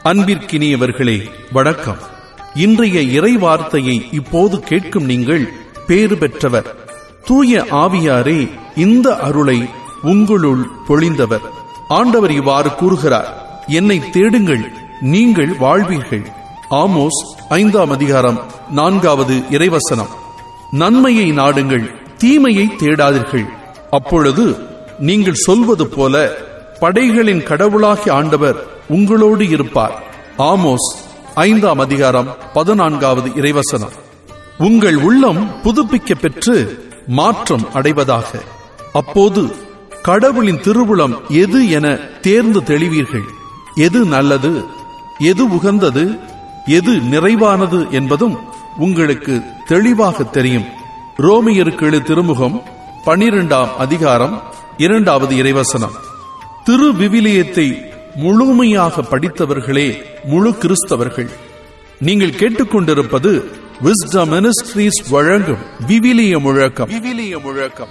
அன்பிற்கினியவர்களே வணக்கம் இன்றைய இறை வார்த்தையை இப்போது கேட்கும் நீங்கள் பேறு பெற்றவர் தூய ஆவியாரே இந்த அருளை உங்களுள் பொழிந்தவர் ஆண்டவர் இவ்வாறு கூறுகிறார் என்னை தேடுங்கள் நீங்கள் வாழ்வீர்கள் ஆமோஸ் ஐந்தாம் அதிகாரம் நான்காவது இறைவசனம் நன்மையை நாடுங்கள் தீமையை தேடாதீர்கள் அப்பொழுது நீங்கள் சொல்வது போல படைகளின் கடவுளாகிய ஆண்டவர் உங்களோடு இருப்பார் ஆமோஸ் ஐந்தாம் அதிகாரம் பதினான்காவது இறைவசனம் உங்கள் உள்ளம் புதுப்பிக்க பெற்று மாற்றம் அடைவதாக அப்போது கடவுளின் திருவுளம் எது என தேர்ந்து தெளிவீர்கள் எது நல்லது எது உகந்தது எது நிறைவானது என்பதும் உங்களுக்கு தெளிவாக தெரியும் ரோமியருக்கு எழு திருமுகம் பனிரெண்டாம் அதிகாரம் இரண்டாவது இறைவசனம் திரு விவிலியத்தை முழுமையாக படித்தவர்களே முழு கிறிஸ்தவர்கள் நீங்கள் கேட்டுக்கொண்டிருப்பது விஸ்டம் மினிஸ்ட்ரீஸ் வழங்கும் விவிலிய முழக்கம் விவிலிய முழக்கம்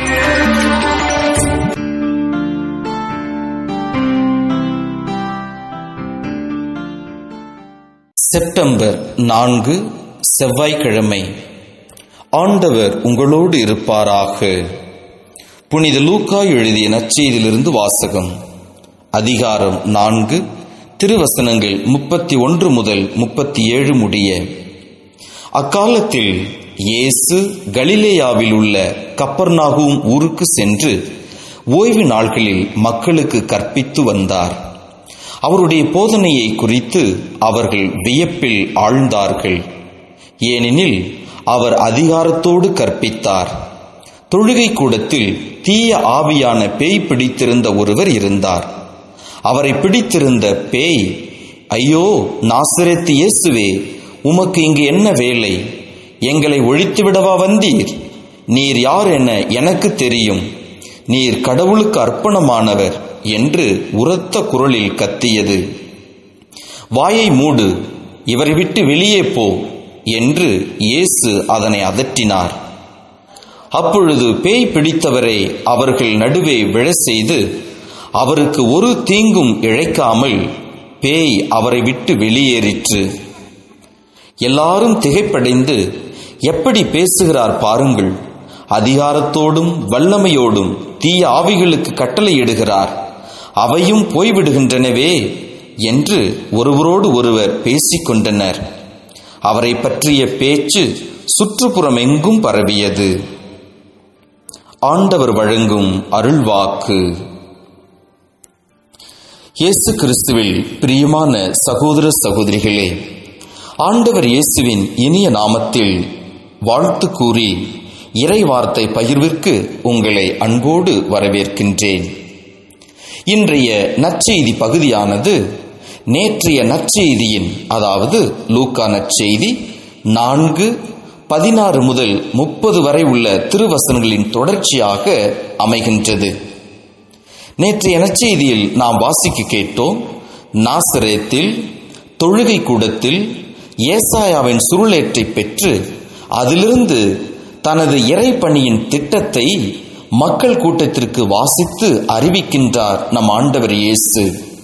செப்டம்பர் நான்கு செவ்வாய்க்கிழமை ஆண்டவர் உங்களோடு இருப்பாராக புனித லூக்கா எழுதிய நற்செய்தியிலிருந்து வாசகம் அதிகாரம் நான்கு திருவசனங்கள் முப்பத்தி ஒன்று முதல் முப்பத்தி ஏழு முடிய அக்காலத்தில் இயேசு கலிலேயாவில் உள்ள கப்பர்நாகும் ஊருக்கு சென்று ஓய்வு நாள்களில் மக்களுக்கு கற்பித்து வந்தார் அவருடைய போதனையை குறித்து அவர்கள் வியப்பில் ஆழ்ந்தார்கள் ஏனெனில் அவர் அதிகாரத்தோடு கற்பித்தார் தொழுகை கூடத்தில் தீய ஆவியான பேய் பிடித்திருந்த ஒருவர் இருந்தார் அவரை பிடித்திருந்த பேய் ஐயோ நாசிரத்து இயேசுவே உமக்கு இங்கு என்ன வேலை எங்களை ஒழித்துவிடவா வந்தீர் நீர் யார் என எனக்கு தெரியும் நீர் கடவுளுக்கு அர்ப்பணமானவர் என்று உரத்த குரலில் கத்தியது வாயை மூடு இவரை விட்டு வெளியே போ என்று இயேசு அதனை அதட்டினார் அப்பொழுது பேய் பிடித்தவரை அவர்கள் நடுவே விழ செய்து அவருக்கு ஒரு தீங்கும் இழைக்காமல் பேய் அவரை விட்டு வெளியேறிற்று எல்லாரும் திகைப்படைந்து எப்படி பேசுகிறார் பாருங்கள் அதிகாரத்தோடும் வல்லமையோடும் தீய ஆவிகளுக்கு கட்டளையிடுகிறார் அவையும் போய்விடுகின்றனவே என்று ஒருவரோடு ஒருவர் பேசிக்கொண்டனர் அவரை பற்றிய பேச்சு சுற்றுப்புறம் எங்கும் பரவியது ஆண்டவர் வழங்கும் அருள்வாக்கு இயேசு கிறிஸ்துவில் பிரியமான சகோதர சகோதரிகளே ஆண்டவர் இயேசுவின் இனிய நாமத்தில் வாழ்த்து கூறி இறை வார்த்தை பகிர்விற்கு உங்களை அன்போடு வரவேற்கின்றேன் இன்றைய நற்செய்தி பகுதியானது நேற்றைய நற்செய்தியின் அதாவது லூக்கா நற்செய்தி நான்கு பதினாறு முதல் முப்பது வரை உள்ள திருவசனங்களின் தொடர்ச்சியாக அமைகின்றது நேற்றைய நற்செய்தியில் நாம் வாசிக்க கேட்டோம் நாசரேத்தில் தொழுகை கூடத்தில் ஏசாயாவின் சுருளேற்றை பெற்று அதிலிருந்து தனது இறைப்பணியின் திட்டத்தை மக்கள் கூட்டத்திற்கு வாசித்து அறிவிக்கின்றார் நம் ஆண்டவர் இயேசு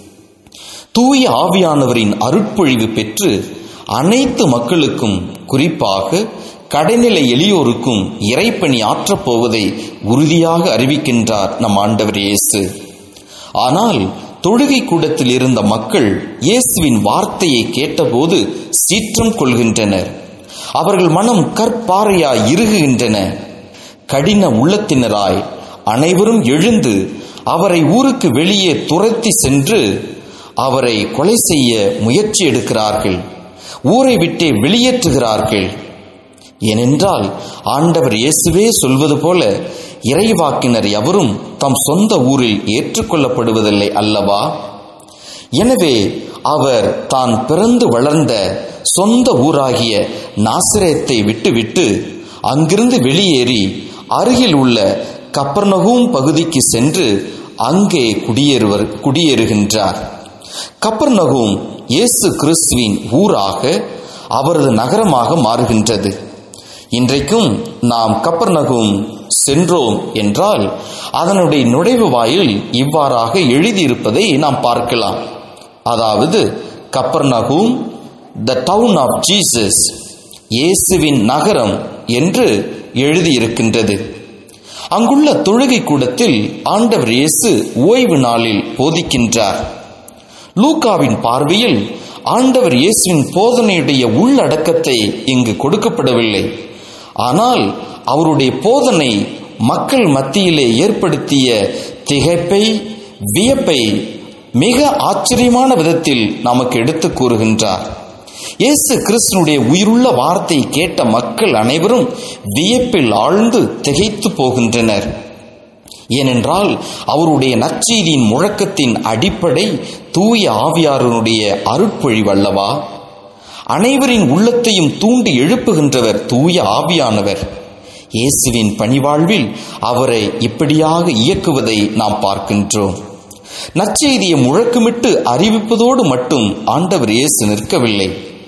தூய ஆவியானவரின் அருட்பொழிவு பெற்று அனைத்து மக்களுக்கும் குறிப்பாக கடைநிலை எளியோருக்கும் இறைப்பணி ஆற்றப் போவதை உறுதியாக அறிவிக்கின்றார் நம் ஆண்டவர் இயேசு ஆனால் தொழுகை கூடத்தில் இருந்த மக்கள் இயேசுவின் வார்த்தையை கேட்டபோது சீற்றம் கொள்கின்றனர் அவர்கள் மனம் கற்பாறையாய் இறுகுகின்றன கடின உள்ளத்தினராய் அனைவரும் எழுந்து அவரை ஊருக்கு வெளியே துரத்தி சென்று அவரை கொலை செய்ய முயற்சி எடுக்கிறார்கள் ஊரை விட்டே வெளியேற்றுகிறார்கள் ஏனென்றால் ஆண்டவர் இயேசுவே சொல்வது போல இறைவாக்கினர் எவரும் தம் சொந்த ஊரில் ஏற்றுக்கொள்ளப்படுவதில்லை அல்லவா எனவே அவர் தான் பிறந்து வளர்ந்த சொந்த ஊராகிய நாசிரேத்தை விட்டுவிட்டு அங்கிருந்து வெளியேறி அருகில் உள்ள கப்பர்நகூம் பகுதிக்கு சென்று அங்கே குடியேறுவர் குடியேறுகின்றார் கப்பர்நகூம் இயேசு கிறிஸ்துவின் ஊராக அவரது நகரமாக மாறுகின்றது இன்றைக்கும் நாம் கப்பர்நகூம் சென்றோம் என்றால் அதனுடைய நுழைவு வாயில் இவ்வாறாக எழுதியிருப்பதை நாம் பார்க்கலாம் அதாவது Capernaum the town of Jesus இயேசுவின் நகரம் என்று எழுதியிருக்கின்றது அங்குள்ள தொழுகை கூடத்தில் ஆண்டவர் இயேசு ஓய்வு நாளில் போதிக்கின்றார் லூக்காவின் பார்வையில் ஆண்டவர் இயேசுவின் போதனையுடைய உள்ளடக்கத்தை இங்கு கொடுக்கப்படவில்லை ஆனால் அவருடைய போதனை மக்கள் மத்தியிலே ஏற்படுத்திய திகைப்பை வியப்பை மிக ஆச்சரியமான விதத்தில் நமக்கு எடுத்துக் கூறுகின்றார் இயேசு கிறிஸ்தனுடைய உயிருள்ள வார்த்தை கேட்ட மக்கள் அனைவரும் வியப்பில் ஆழ்ந்து திகைத்து போகின்றனர் ஏனென்றால் அவருடைய நற்செய்தியின் முழக்கத்தின் அடிப்படை தூய ஆவியாரனுடைய அருட்பொழிவல்லவா அனைவரின் உள்ளத்தையும் தூண்டி எழுப்புகின்றவர் தூய ஆவியானவர் இயேசுவின் பணிவாழ்வில் அவரை இப்படியாக இயக்குவதை நாம் பார்க்கின்றோம் நற்செய்தியை முழக்கமிட்டு அறிவிப்பதோடு மட்டும் ஆண்டவர் இயேசு நிற்கவில்லை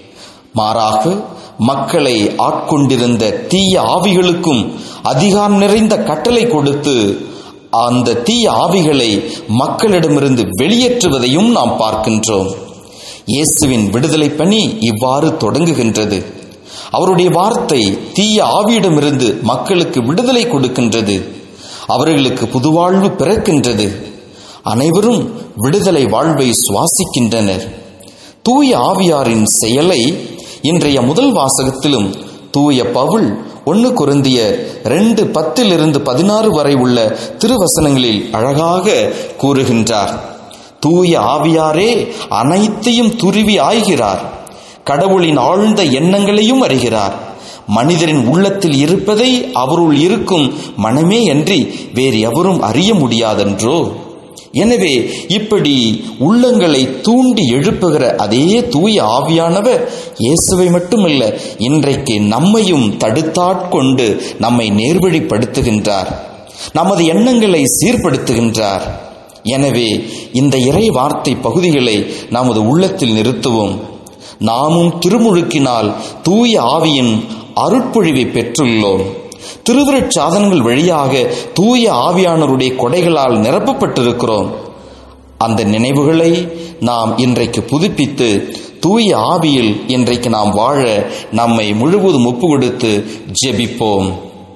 மாறாக மக்களை ஆட்கொண்டிருந்த தீய ஆவிகளுக்கும் அதிகாரம் நிறைந்த கட்டளை கொடுத்து அந்த தீய ஆவிகளை மக்களிடமிருந்து வெளியேற்றுவதையும் நாம் பார்க்கின்றோம் இயேசுவின் விடுதலை பணி இவ்வாறு தொடங்குகின்றது அவருடைய வார்த்தை தீய ஆவியிடமிருந்து மக்களுக்கு விடுதலை கொடுக்கின்றது அவர்களுக்கு புதுவாழ்வு பிறக்கின்றது அனைவரும் விடுதலை வாழ்வை சுவாசிக்கின்றனர் தூய ஆவியாரின் செயலை இன்றைய முதல் வாசகத்திலும் தூய பவுல் ஒன்று குருந்திய ரெண்டு பத்திலிருந்து பதினாறு வரை உள்ள திருவசனங்களில் அழகாக கூறுகின்றார் தூய ஆவியாரே அனைத்தையும் துருவி ஆய்கிறார் கடவுளின் ஆழ்ந்த எண்ணங்களையும் அறிகிறார் மனிதரின் உள்ளத்தில் இருப்பதை அவருள் இருக்கும் மனமே அன்றி வேறு எவரும் அறிய முடியாதென்றோ எனவே இப்படி உள்ளங்களை தூண்டி எழுப்புகிற அதே தூய ஆவியானவர் இயேசுவை மட்டுமல்ல இன்றைக்கு நம்மையும் தடுத்தாட்கொண்டு நம்மை நேர்வழிப்படுத்துகின்றார் நமது எண்ணங்களை சீர்படுத்துகின்றார் எனவே இந்த இறை வார்த்தை பகுதிகளை நமது உள்ளத்தில் நிறுத்துவோம் நாமும் திருமுழுக்கினால் தூய ஆவியின் அருட்பொழிவை பெற்றுள்ளோம் திருவிருட் சாதனங்கள் வழியாக தூய ஆவியானவருடைய கொடைகளால் நிரப்பப்பட்டிருக்கிறோம் அந்த நினைவுகளை நாம் இன்றைக்கு புதுப்பித்து தூய ஆவியில் இன்றைக்கு நாம் வாழ நம்மை முழுவதும் ஒப்பு கொடுத்து ஜெபிப்போம்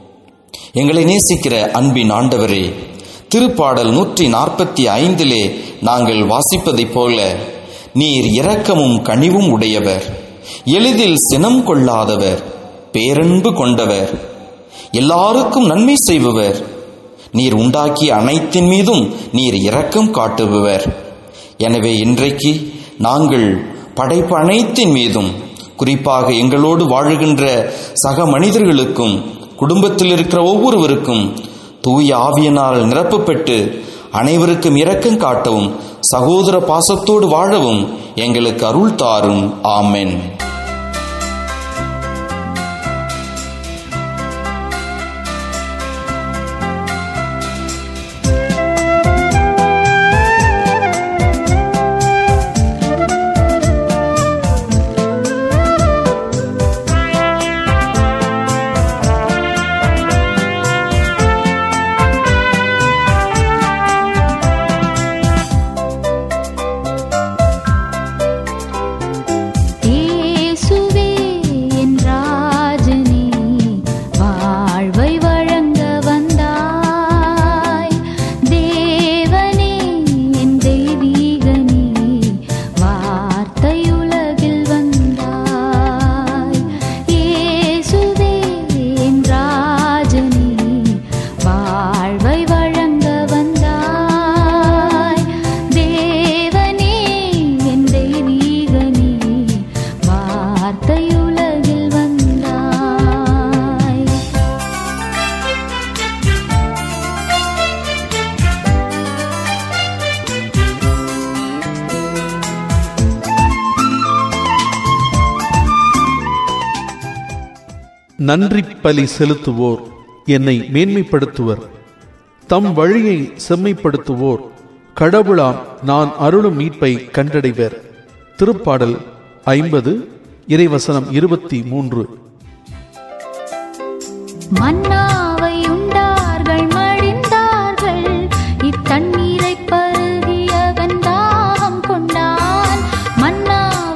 எங்களை நேசிக்கிற அன்பின் ஆண்டவரே திருப்பாடல் நூற்றி நாற்பத்தி ஐந்திலே நாங்கள் வாசிப்பதைப் போல நீர் இரக்கமும் கனிவும் உடையவர் எளிதில் சினம் கொள்ளாதவர் பேரன்பு கொண்டவர் எல்லாருக்கும் நன்மை செய்பவர் நீர் உண்டாக்கிய அனைத்தின் மீதும் நீர் இரக்கம் காட்டுபவர் எனவே இன்றைக்கு நாங்கள் படைப்பு அனைத்தின் மீதும் குறிப்பாக எங்களோடு வாழுகின்ற சக மனிதர்களுக்கும் குடும்பத்தில் இருக்கிற ஒவ்வொருவருக்கும் தூய ஆவியனால் நிரப்பப்பட்டு அனைவருக்கும் இரக்கம் காட்டவும் சகோதர பாசத்தோடு வாழவும் எங்களுக்கு அருள் தாரும் ஆமென் இயேசுவே என் ராஜனே வாழ்வை வழங்க வந்தாய் தேவனே என் தெய்வீகனே வார்த்தை உலகில் வந்தாய் இயேசுவே என் ராஜனே வாழ்வை வழங்க வந்தாய் தேவனே என் தெய்வீகனே வார்த்தை உலகில் வந்தாய் நன்றி பலி செலுத்துவோர் என்னை மேன்மைப்படுத்துவர் தம் வழியை செம்மைப்படுத்துவோர் கடவுளாம் நான் அருளும் மீட்பை கண்டடைவர் திருப்பாடல் ஐம்பது இறைவசனம் இருபத்தி மூன்று மன்னாவை உண்டார்கள் மடிந்தார்கள் இத்தண்ணீரை பருகியவன் தாகம் கொண்டான் மன்னா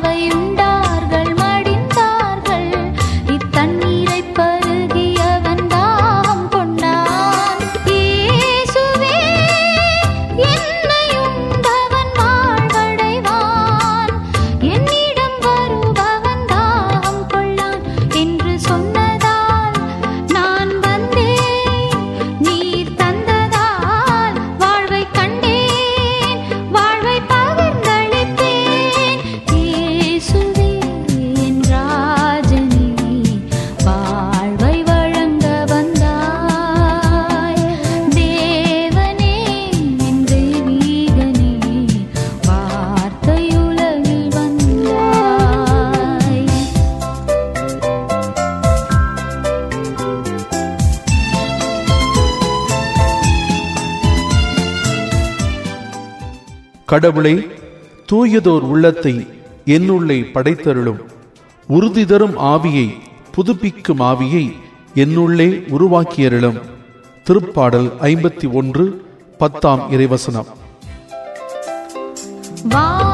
கடவுளே தூயதோர் உள்ளத்தை என்னுள்ளே படைத்தருளும் உறுதி தரும் ஆவியை புதுப்பிக்கும் ஆவியை என்னுள்ளே உருவாக்கியருளும் திருப்பாடல் ஐம்பத்தி ஒன்று பத்தாம் இறைவசனம் வா